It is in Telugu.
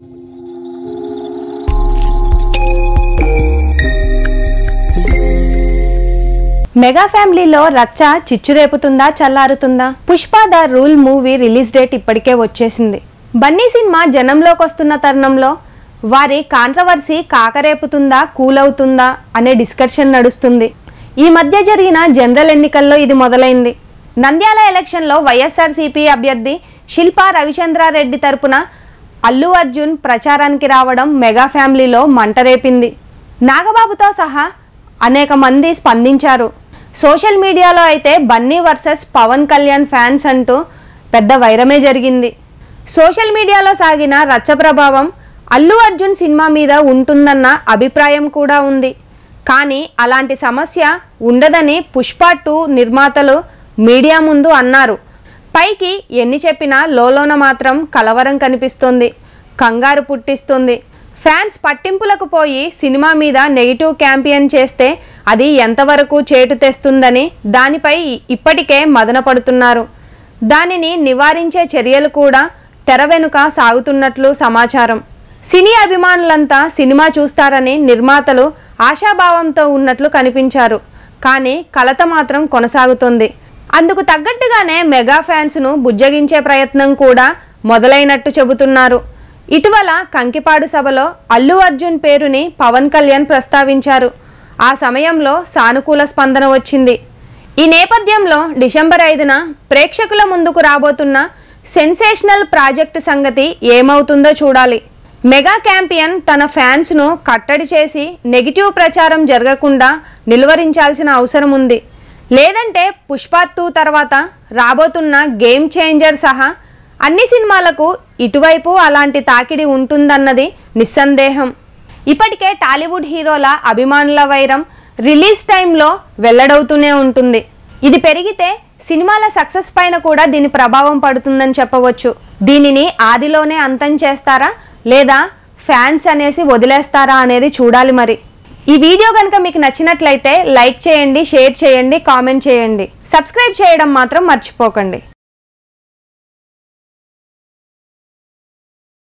మెగా ఫ్యామిలీలో రచ్చ చిచ్చురేపుతుందా చల్లారుతుందా Pushpa the rule movie release date ఇప్పటికే వచ్చేసింది బన్నీ సినిమా జనంలోకి వస్తున్న తరుణంలో వారి కాంట్రవర్సీ కాకరేపుతుందా కూలవుతుందా అనే డిస్కషన్ నడుస్తుంది ఈ మధ్య జరిగిన జనరల్ ఎన్నికల్లో ఇది మొదలైంది నంద్యాల ఎలక్షన్లో వైఎస్ఆర్సీపీ అభ్యర్థి శిల్పా రవిచంద్రారెడ్డి తరపున అల్లు అర్జున్ ప్రచారానికి రావడం మెగా ఫ్యామిలీలో మంట రేపింది నాగబాబుతో సహా అనేక మంది స్పందించారు సోషల్ మీడియాలో అయితే బన్నీ వర్సెస్ పవన్ కళ్యాణ్ ఫ్యాన్స్ అంటూ పెద్ద వైరమే జరిగింది సోషల్ మీడియాలో సాగిన రచ్చ ప్రభావం అల్లు అర్జున్ సినిమా మీద ఉంటుందన్న అభిప్రాయం కూడా ఉంది కానీ అలాంటి సమస్య ఉండదని పుష్ప టూ నిర్మాతలు మీడియా ముందు అన్నారు పైకి ఎన్ని చెప్పినా లోలోన మాత్రం కలవరం కనిపిస్తుంది కంగారు పుట్టిస్తుంది ఫ్యాన్స్ పట్టింపులకు పోయి సినిమా మీద నెగిటివ్ క్యాంపియన్ చేస్తే అది ఎంతవరకు చేటు తెస్తుందని దానిపై ఇప్పటికే మదన పడుతున్నారు దానిని నివారించే చర్యలు కూడా తెర వెనుక సాగుతున్నట్లు సమాచారం సినీ అభిమానులంతా సినిమా చూస్తారని నిర్మాతలు ఆశాభావంతో ఉన్నట్లు కనిపించారు కానీ కలత మాత్రం కొనసాగుతుంది అందుకు తగ్గట్టుగానే మెగా ఫ్యాన్స్ను బుజ్జగించే ప్రయత్నం కూడా మొదలైనట్టు చెబుతున్నారు ఇటీవల కంకిపాడు సభలో అల్లు అర్జున్ పేరుని పవన్ కళ్యాణ్ ప్రస్తావించారు ఆ సమయంలో సానుకూల స్పందన వచ్చింది ఈ నేపథ్యంలో డిసెంబర్ ఐదున ప్రేక్షకుల ముందుకు రాబోతున్న సెన్సేషనల్ ప్రాజెక్టు సంగతి ఏమవుతుందో చూడాలి మెగా క్యాంపియన్ తన ఫ్యాన్స్ను కట్టడి చేసి నెగిటివ్ ప్రచారం జరగకుండా నిలువరించాల్సిన అవసరం ఉంది లేదంటే పుష్ప టూ తర్వాత రాబోతున్న గేమ్ చేంజర్ సహా అన్ని సినిమాలకు ఇటువైపు అలాంటి తాకిడి ఉంటుందన్నది నిస్సందేహం ఇప్పటికే టాలీవుడ్ హీరోల అభిమానుల వైరం రిలీజ్ టైంలో వెల్లడవుతూనే ఉంటుంది ఇది పెరిగితే సినిమాల సక్సెస్ పైన కూడా దీని ప్రభావం పడుతుందని చెప్పవచ్చు దీనిని ఆదిలోనే అంతం చేస్తారా లేదా ఫ్యాన్స్ అనేసి వదిలేస్తారా అనేది చూడాలి మరి ఈ వీడియో కనుక మీకు నచ్చినట్లయితే లైక్ చేయండి షేర్ చేయండి కామెంట్ చేయండి సబ్స్క్రైబ్ చేయడం మాత్రం మర్చిపోకండి